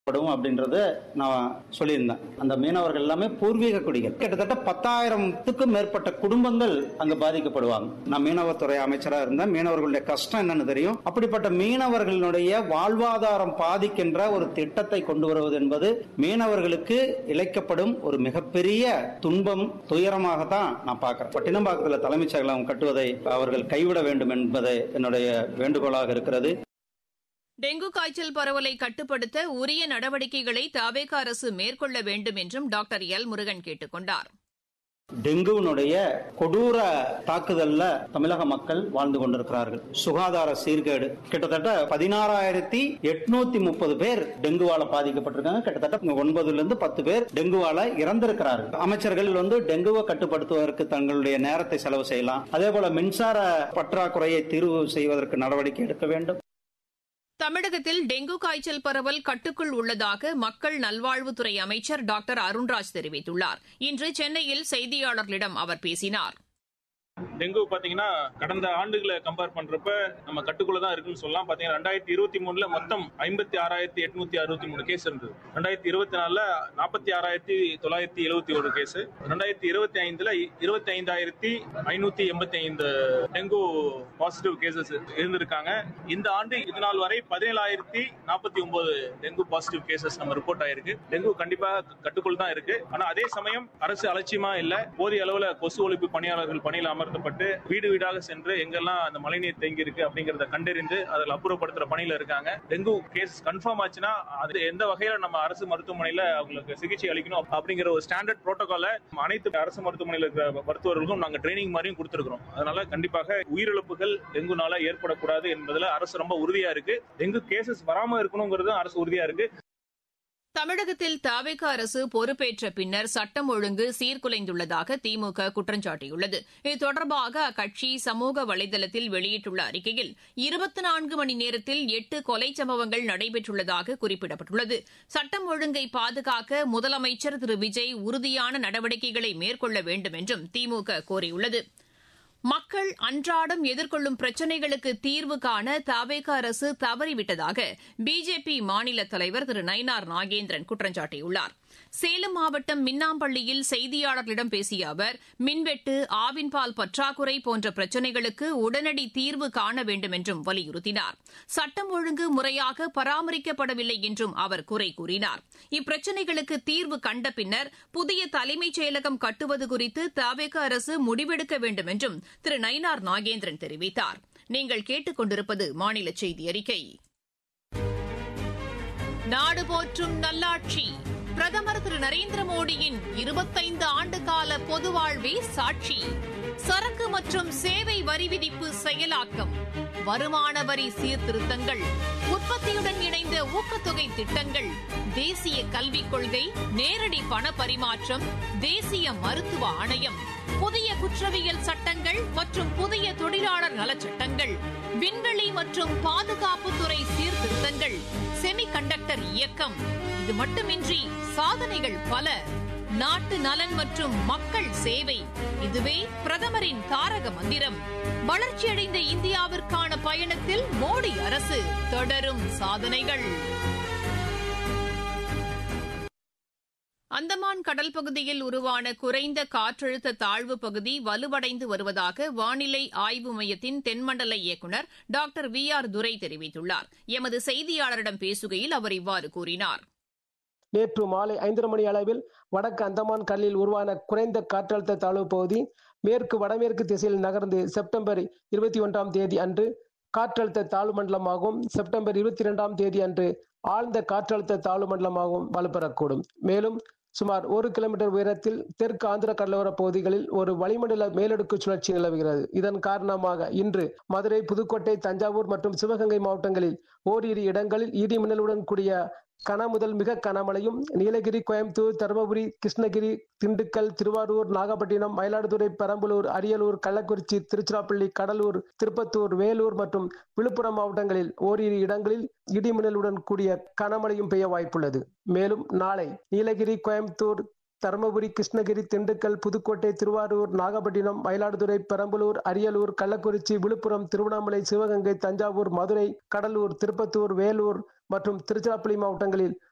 படும் அப்படின்றத நான் சொல்லியிருந்தேன் அந்த மீனவர்கள் எல்லாமே பூர்வீக குடிகள் கிட்டத்தட்ட பத்தாயிரத்துக்கும் மேற்பட்ட குடும்பங்கள் அங்க பாதிக்கப்படுவாங்க நான் மீனவத்துறை அமைச்சரா இருந்தேன் மீனவர்களுடைய கஷ்டம் என்னன்னு தெரியும் அப்படிப்பட்ட மீனவர்களுடைய வாழ்வாதாரம் பாதிக்கின்ற ஒரு திட்டத்தை கொண்டு வருவது என்பது மீனவர்களுக்கு இழைக்கப்படும் ஒரு மிகப்பெரிய துன்பம் துயரமாக தான் நான் பார்க்கிறேன் பட்டினம்பாக்கத்தில் தலைமைச் செயலகம் கட்டுவதை அவர்கள் கைவிட வேண்டும் என்பது என்னுடைய வேண்டுகோளாக இருக்கிறது டெங்கு காய்ச்சல் பரவலை கட்டுப்படுத்த உரிய நடவடிக்கைகளை தவேக அரசு மேற்கொள்ள வேண்டும் என்றும் டாக்டர் எல் முருகன் கேட்டுக் கொண்டார் டெங்குவினுடைய கொடூர தாக்குதல்ல தமிழக மக்கள் வாழ்ந்து கொண்டிருக்கிறார்கள் சுகாதார சீர்கேடு கிட்டத்தட்ட பதினாறாயிரத்தி எட்நூத்தி முப்பது பேர் டெங்குவால பாதிக்கப்பட்டிருக்காங்க கிட்டத்தட்ட ஒன்பதுல இருந்து பத்து பேர் டெங்குவால இறந்திருக்கிறார்கள் அமைச்சர்கள் வந்து டெங்குவை கட்டுப்படுத்துவதற்கு தங்களுடைய நேரத்தை செலவு செய்யலாம் அதே போல மின்சார பற்றாக்குறையை தீர்வு செய்வதற்கு நடவடிக்கை எடுக்க வேண்டும் தமிழகத்தில் டெங்கு காய்ச்சல் பரவல் கட்டுக்குள் உள்ளதாக மக்கள் நல்வாழ்வுத்துறை அமைச்சர் டாக்டர் அருண்ராஜ் தெரிவித்துள்ளார் இன்று சென்னையில் செய்தியாளர்களிடம் அவர் பேசினார் டெங்கு பாத்தீங்கன்னா கடந்த ஆண்டுகளை கம்பேர் பண்றப்ப நம்ம கட்டுக்குள்ள தான் இருக்குன்னு சொல்லலாம் பாத்தீங்கன்னா ரெண்டாயிரத்தி இருபத்தி மூணுல மொத்தம் ஐம்பத்தி ஆறாயிரத்தி எட்நூத்தி அறுபத்தி மூணு கேஸ் இருந்தது ரெண்டாயிரத்தி இருபத்தி நாலுல நாற்பத்தி ஆறாயிரத்தி தொள்ளாயிரத்தி எழுபத்தி ஒரு கேஸ் ரெண்டாயிரத்தி இருபத்தி ஐந்துல இருபத்தி ஐந்தாயிரத்தி ஐநூத்தி எண்பத்தி ஐந்து டெங்கு பாசிட்டிவ் கேசஸ் இருந்திருக்காங்க இந்த ஆண்டு இது நாள் வரை பதினேழாயிரத்தி நாற்பத்தி ஒன்பது டெங்கு பாசிட்டிவ் கேசஸ் நம்ம ரிப்போர்ட் ஆயிருக்கு டெங்கு கண்டிப்பா கட்டுக்குள் தான் இருக்கு ஆனா அதே சமயம் அரசு அலட்சியமா இல்ல போதிய அளவுல கொசு ஒழிப்பு பணியாளர்கள் பணியில் அமர்த்தப்பட்டு வீடு வீடாக சென்று எங்கெல்லாம் அந்த மழைநீர் தேங்கி இருக்கு அப்படிங்கறத கண்டறிந்து அதில் அப்புறப்படுத்துற பணியில இருக்காங்க டெங்கு கேஸ் கன்ஃபார்ம் ஆச்சுன்னா அது எந்த வகையில நம்ம அரசு மருத்துவமனையில அவங்களுக்கு சிகிச்சை அளிக்கணும் அப்படிங்கிற ஒரு ஸ்டாண்டர்ட் புரோட்டோகால அனைத்து அரசு மருத்துவமனையில் இருக்கிற மருத்துவர்களுக்கும் நாங்க ட்ரைனிங் மாதிரியும் கொடுத்துருக்கோம் அதனால கண்டிப்பாக உயிரிழப்புகள் டெங்குனால ஏற்படக்கூடாது என்பதுல அரசு ரொம்ப உறுதியா இருக்கு டெங்கு கேசஸ் வராம இருக்கணுங்கிறது அரசு உறுதியா இருக்கு தமிழகத்தில் தவேக அரசு பொறுப்பேற்ற பின்னர் சட்டம் ஒழுங்கு சீர்குலைந்துள்ளதாக திமுக குற்றம் சாட்டியுள்ளது இது தொடர்பாக அக்கட்சி சமூக வலைதளத்தில் வெளியிட்டுள்ள அறிக்கையில் இருபத்தி நான்கு மணி நேரத்தில் எட்டு கொலை சம்பவங்கள் நடைபெற்றுள்ளதாக குறிப்பிடப்பட்டுள்ளது சட்டம் ஒழுங்கை பாதுகாக்க முதலமைச்சர் திரு விஜய் உறுதியான நடவடிக்கைகளை மேற்கொள்ள வேண்டும் என்றும் திமுக கோரியுள்ளது மக்கள் அன்றாடம் எதிர்கொள்ளும் பிரச்சினைகளுக்கு தீர்வு காண தவேக அரசு தவறிவிட்டதாக பிஜேபி மாநில தலைவர் திரு நயினார் நாகேந்திரன் குற்றம் சாட்டியுள்ளார் சேலம் மாவட்டம் மின்னாம்பள்ளியில் செய்தியாளர்களிடம் பேசிய அவர் மின்வெட்டு ஆவின்பால் பற்றாக்குறை போன்ற பிரச்சினைகளுக்கு உடனடி தீர்வு காண வேண்டும் என்றும் வலியுறுத்தினார் சட்டம் ஒழுங்கு முறையாக பராமரிக்கப்படவில்லை என்றும் அவர் குறை கூறினார் இப்பிரச்சினைகளுக்கு தீர்வு கண்ட பின்னர் புதிய தலைமைச் செயலகம் கட்டுவது குறித்து தவேக அரசு முடிவெடுக்க வேண்டும் என்றும் திரு நயினார் நாகேந்திரன் தெரிவித்தார் நீங்கள் கேட்டுக் கொண்டிருப்பது மாநில செய்தி அறிக்கை நாடு போற்றும் நல்லாட்சி பிரதமர் திரு நரேந்திர மோடியின் இருபத்தைந்து ஆண்டு கால பொது வாழ்வே சாட்சி சரக்கு மற்றும் சேவை வரி விதிப்பு செயலாக்கம் வருமான வரி சீர்திருத்தங்கள் உற்பத்தியுடன் இணைந்த ஊக்கத்தொகை திட்டங்கள் தேசிய கல்விக் கொள்கை நேரடி பண பரிமாற்றம் தேசிய மருத்துவ ஆணையம் புதிய குற்றவியல் சட்டங்கள் மற்றும் புதிய தொழிலாளர் நலச்சட்டங்கள் விண்வெளி மற்றும் பாதுகாப்புத்துறை சீர்திருத்தங்கள் செமி கண்டக்டர் இயக்கம் இது மட்டுமின்றி சாதனைகள் பல நாட்டு நலன் மற்றும் மக்கள் சேவை இதுவே பிரதமரின் தாரக மந்திரம் வளர்ச்சியடைந்த இந்தியாவிற்கான பயணத்தில் மோடி அரசு தொடரும் சாதனைகள் அந்தமான் கடல் பகுதியில் உருவான குறைந்த காற்றழுத்த தாழ்வு பகுதி வலுவடைந்து வருவதாக வானிலை ஆய்வு மையத்தின் தென்மண்டல இயக்குநர் டாக்டர் வி ஆர் துரை தெரிவித்துள்ளார் எமது செய்தியாளரிடம் பேசுகையில் அவர் இவ்வாறு கூறினார் நேற்று மாலை ஐந்தரை மணி அளவில் வடக்கு அந்தமான் கடலில் உருவான குறைந்த காற்றழுத்த தாழ்வு பகுதி மேற்கு வடமேற்கு திசையில் நகர்ந்து செப்டம்பர் இருபத்தி ஒன்றாம் தேதி அன்று காற்றழுத்த தாழ்வு மண்டலமாகவும் செப்டம்பர் இருபத்தி இரண்டாம் தேதி அன்று ஆழ்ந்த காற்றழுத்த தாழ்வு மண்டலமாகவும் வலுப்பெறக்கூடும் மேலும் சுமார் ஒரு கிலோமீட்டர் உயரத்தில் தெற்கு ஆந்திர கடலோர பகுதிகளில் ஒரு வளிமண்டல மேலடுக்கு சுழற்சி நிலவுகிறது இதன் காரணமாக இன்று மதுரை புதுக்கோட்டை தஞ்சாவூர் மற்றும் சிவகங்கை மாவட்டங்களில் ஓரிரு இடங்களில் இடி மின்னலுடன் கூடிய கன முதல் மிக கனமழையும் நீலகிரி கோயம்புத்தூர் தருமபுரி கிருஷ்ணகிரி திண்டுக்கல் திருவாரூர் நாகப்பட்டினம் மயிலாடுதுறை பெரம்பலூர் அரியலூர் கள்ளக்குறிச்சி திருச்சிராப்பள்ளி கடலூர் திருப்பத்தூர் வேலூர் மற்றும் விழுப்புரம் மாவட்டங்களில் ஓரிரு இடங்களில் இடிமின்னலுடன் கூடிய கனமழையும் பெய்ய வாய்ப்புள்ளது மேலும் நாளை நீலகிரி கோயம்புத்தூர் தருமபுரி கிருஷ்ணகிரி திண்டுக்கல் புதுக்கோட்டை திருவாரூர் நாகப்பட்டினம் மயிலாடுதுறை பெரம்பலூர் அரியலூர் கள்ளக்குறிச்சி விழுப்புரம் திருவண்ணாமலை சிவகங்கை தஞ்சாவூர் மதுரை கடலூர் திருப்பத்தூர் வேலூர் மற்றும் திருச்சிராப்பள்ளி மாவட்டங்களில்